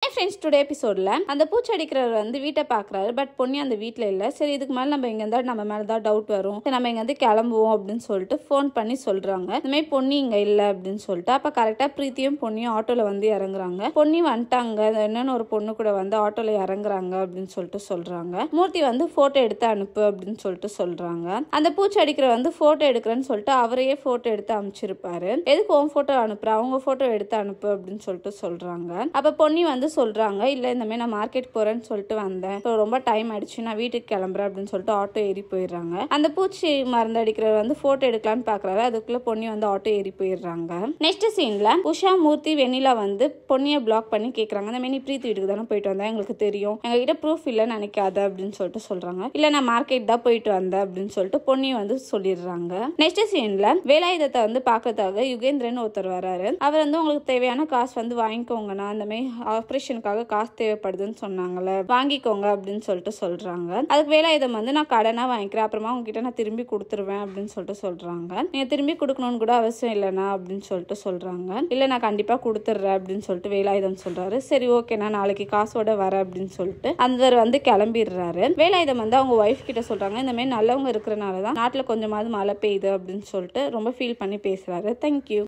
hi friends today எபிசோடில் அந்த பூச்சி அடிக்கிறவர் வந்து வீட்டை பார்க்குறாரு பட் பொன்னி அந்த வீட்டில் இல்லை சரி இதுக்கு மேலே நம்ம இங்கே இருந்தால் நம்ம மேலே தான் டவுட் வரும் சரி, நம்ம இங்கே வந்து கிளம்புவோம் அப்படின்னு சொல்லிட்டு ஃபோன் பண்ணி சொல்கிறாங்க இந்த மாதிரி பொன்னி இங்கே இல்லை அப்படின்னு சொல்லிட்டு அப்போ கரெக்டாக பிரீத்தியும் பொன்னியும் ஆட்டோவில் வந்து இறங்குறாங்க பொன்னி வந்துட்டாங்க அது என்னன்னு ஒரு பொண்ணு கூட வந்து ஆட்டோவில் இறங்குறாங்க அப்படின்னு சொல்லிட்டு சொல்கிறாங்க மூர்த்தி வந்து ஃபோட்டோ எடுத்து அனுப்பு அப்படின்னு சொல்லிட்டு சொல்கிறாங்க அந்த பூச்சி அடிக்கிற வந்து ஃபோட்டோ எடுக்கிறேன்னு சொல்லிட்டு அவரையே ஃபோட்டோ எடுத்து அனுப்பிச்சிருப்பாரு எதுக்கு உன் ஃபோட்டோ அனுப்புற அவங்க ஃபோட்டோ எடுத்து அனுப்பு அப்படின்னு சொல்லிட்டு சொல்கிறாங்க அப்போ பொன்னி வந்து சொல்கிறாங்க இல்லை இந்த மாதிரி நான் மார்க்கெட் போகிறேன்னு சொல்லிட்டு வந்தேன் So, ரொம்ப டைம் ஆயிடுச்சு நான் வீட்டுக்கு கிளம்புறேன் அப்படின்னு சொல்லிட்டு ஆட்டோ ஏறி போயிடுறாங்க அந்த பூச்சி மருந்து அடிக்கிறவர் வந்து ஃபோட்டோ எடுக்கலான்னு பார்க்குறாரு அதுக்குள்ளே பொன்னி வந்து ஆட்டோ ஏறி போயிடுறாங்க நெக்ஸ்ட் சீனில் உஷா மூர்த்தி வெண்ணிலா வந்து பொன்னியை பிளாக் பண்ணி கேட்குறாங்க இந்த மாதிரி நீ பிரீத்தி வீட்டுக்கு தானே போயிட்டு வந்தேன் எங்களுக்கு தெரியும் எங்ககிட்ட ப்ரூஃப் இல்லைன்னு நினைக்காத அப்படின்னு சொல்லிட்டு சொல்கிறாங்க இல்லை நான் மார்க்கெட் தான் போயிட்டு வந்தேன் அப்படின்னு சொல்லிட்டு பொன்னி வந்து சொல்லிடுறாங்க நெக்ஸ்ட் சீனில் வேலாயுதத்தை வந்து பார்க்கறதுக்காக யுகேந்திரன் ஒருத்தர் வராரு அவர் வந்து உங்களுக்கு தேவையான காசு வந்து வாங்கிக்கோங்கண்ணா அந்த மாதிரி ஆப்ரேஷனுக்காக காசு தேவைப்படுதுன்னு சொன்னாங்கல்ல வாங்கிக்கோங்க அப்படின்னு சொல்லிட்டு சொல்றாங்க அதுக்கு வேலாயுதம் வந்து நான் கடனா வாங்கிக்கிறேன் அப்புறமா உங்ககிட்ட நான் திரும்பி கொடுத்துருவேன் அப்படின்னு சொல்லிட்டு சொல்றாங்க நீங்க திரும்பி கொடுக்கணும்னு கூட அவசியம் இல்லைண்ணா அப்படின்னு சொல்லிட்டு சொல்றாங்க இல்ல நான் கண்டிப்பா கொடுத்துட்றேன் அப்படின்னு சொல்லிட்டு வேலாயுதம் சொல்றாரு சரி ஓகே நான் நாளைக்கு காசோட வரேன் அப்படின்னு சொல்லிட்டு அந்த வந்து கிளம்பிடுறாரு வேலாயுதம் வந்து அவங்க ஒய்ஃப் கிட்ட சொல்றாங்க இந்த மாதிரி நல்லவங்க இருக்கிறனால தான் நாட்டுல கொஞ்சமாவது மழை பெய்யுது அப்படின்னு சொல்லிட்டு ரொம்ப ஃபீல் பண்ணி பேசுறாரு தேங்க்யூ